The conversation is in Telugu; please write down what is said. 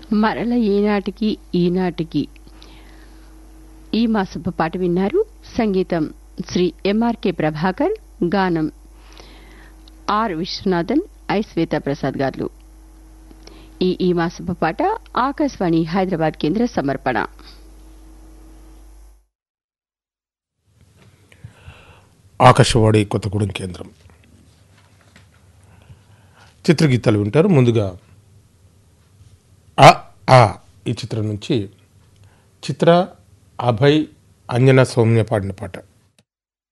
మరల ఈనాటికి ఈనాటికి ఈ మాసపు పాట విన్నారు సంగీతం శ్రీ ఎంఆర్కే ప్రభాకర్ గానం ఆర్ విశ్వనాథన్ ఐ శ్వేతా ప్రసాద్ గారు ఈ ఈ మాసపు పాట ఆకాశవాణి హైదరాబాద్ కేంద్ర సమర్పణ ఆకాశవాణి కొత్తగూడెం కేంద్రం చిత్రగీతాలు వింటారు ముందుగా ఆ ఆ ఈ చిత్రం నుంచి చిత్ర అభయ్ అంజన సౌమ్య పాడిన పాట